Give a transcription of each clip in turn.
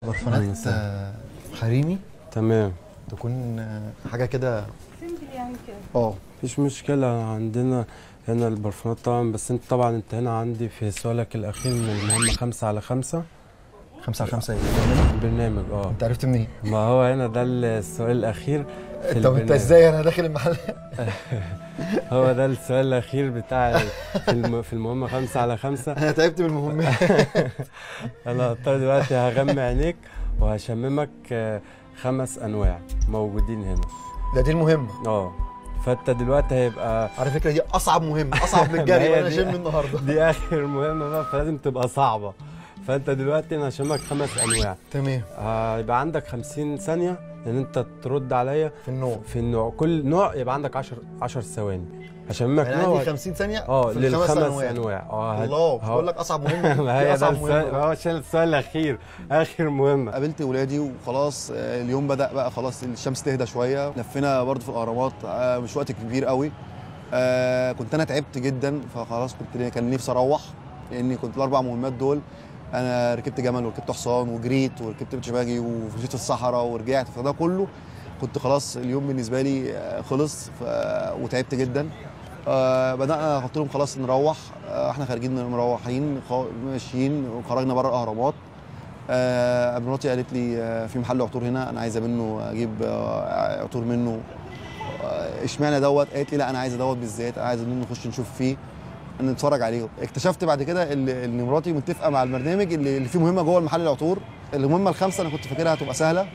برفانات آه، حريمي تمام تكون آه، حاجه كده سيمبل يعني كده اه مفيش مشكلة عندنا هنا البرفانات طبعا بس انت طبعا انت هنا عندي في سؤالك الأخير من المهمة خمسة على خمسة خمسة على خمسة ايه البرنامج اه انت عرفت منين؟ ما هو هنا ده السؤال الأخير في طب انت البرنامج. ازاي انا داخل المحل هو ده السؤال الأخير بتاع في الم- في المهمة خمسة على خمسة انا تعبت من المهمات أنا هضطر دلوقتي هغمي عينيك وهشممك آه، خمس أنواع موجودين هنا ده دي المهمه اه فانت دلوقتي هيبقى على فكره دي اصعب مهمه اصعب من ما الجري هي وانا دي- شم النهارده دي اخر مهمه بقى فلازم تبقى صعبه فانت دلوقتي انا هشمك خمس انواع تمام هيبقى عندك 50 ثانيه ان انت ترد عليا في النوع في النوع كل نوع يبقى عندك 10 10 ثواني هشمك انا نوع عندي 50 ثانيه اه في الخمس للخمس انواع انواع اه هت- الله مش هو- بقول لك اصعب مهمه ما دي هي ده اصعب السؤال مهمه هو عشان السؤال الاخير اخر مهمه قابلت ولادي وخلاص آه، اليوم بدا بقى خلاص الشمس تهدى شويه لفينا برضو في الاهرامات آه، مش وقت كبير قوي آه، كنت انا تعبت جدا فخلاص كنت كان نفسي اروح لاني كنت الاربع مهمات دول انا ركبت جمل وركبت حصان وجريت وركبت بتشباجي ومشيت في الصحراء ورجعت فده كله كنت خلاص اليوم بالنسبه لي آه، خلص ف... وتعبت جدا آه بدانا قلت لهم خلاص نروح آه احنا خارجين مروحين خا- ماشيين وخرجنا بره الاهرامات آه مراتي قالت لي آه في محل عطور هنا انا عايزه منه اجيب آه عطور منه آه، اشمعنى دوت قالت لي لا انا عايزه دوت بالذات انا عايزه منه نخش نشوف فيه نتفرج عليه اكتشفت بعد كده ان إن مراتي متفقه مع البرنامج اللي اللي فيه مهمه جوه المحل العطور المهمه الخامسه انا كنت فاكرها هتبقى سهله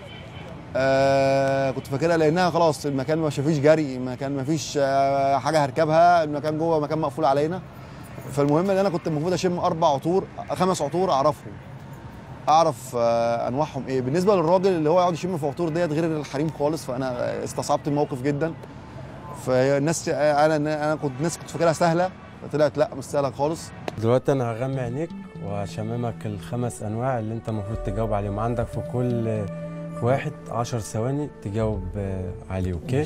آه كنت فاكرها لانها خلاص المكان ما فيش جري المكان ما فيش آه حاجه هركبها المكان جوه مكان مقفول علينا فالمهم ان انا كنت المفروض اشم اربع عطور خمس عطور اعرفهم اعرف آه انواعهم ايه بالنسبه للراجل اللي هو يقعد يشم في عطور ديت غير الحريم خالص فانا استصعبت الموقف جدا فالناس انا انا كنت الناس كنت فاكرها سهله طلعت لا مش سهله خالص دلوقتي انا هغمي عينيك وهشممك الخمس انواع اللي انت المفروض تجاوب عليهم عندك في كل واحد 10 ثواني تجاوب آه، عليه اوكي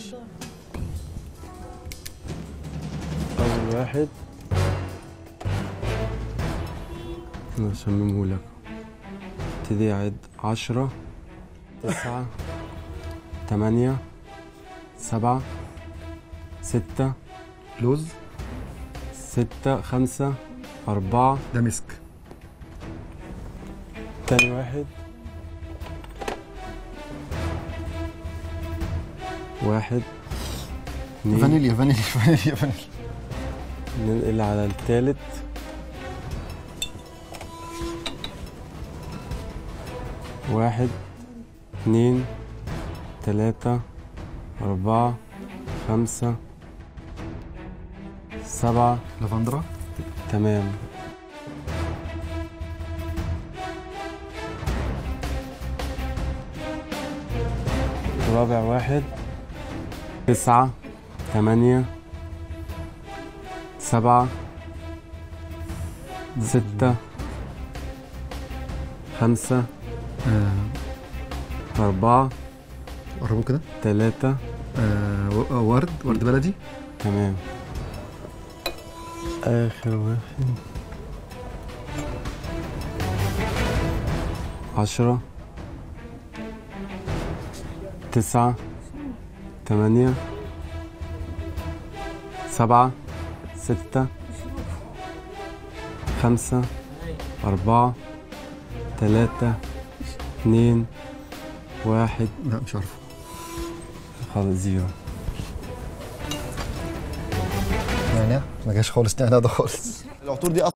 اول واحد انا هشممه لك ابتدي اعد عشرة تسعة تمانية سبعة ستة لوز ستة خمسة أربعة ده مسك تاني واحد واحد اتنين فانيليا فانيليا فانيليا فانيليا ننقل على التالت واحد اتنين تلاتة أربعة خمسة سبعة لافندرا تمام رابع واحد تسعة ثمانية سبعة ستة خمسة أربعة قربوا كده ثلاثة آه و- ورد ورد بلدي تمام آخر واحد عشرة تسعة ثمانية سبعة ستة خمسة أربعة ثلاثة اثنين واحد لا مش عارفه خلاص زيرو نعناع ما جاش خالص نعناع ده خالص العطور دي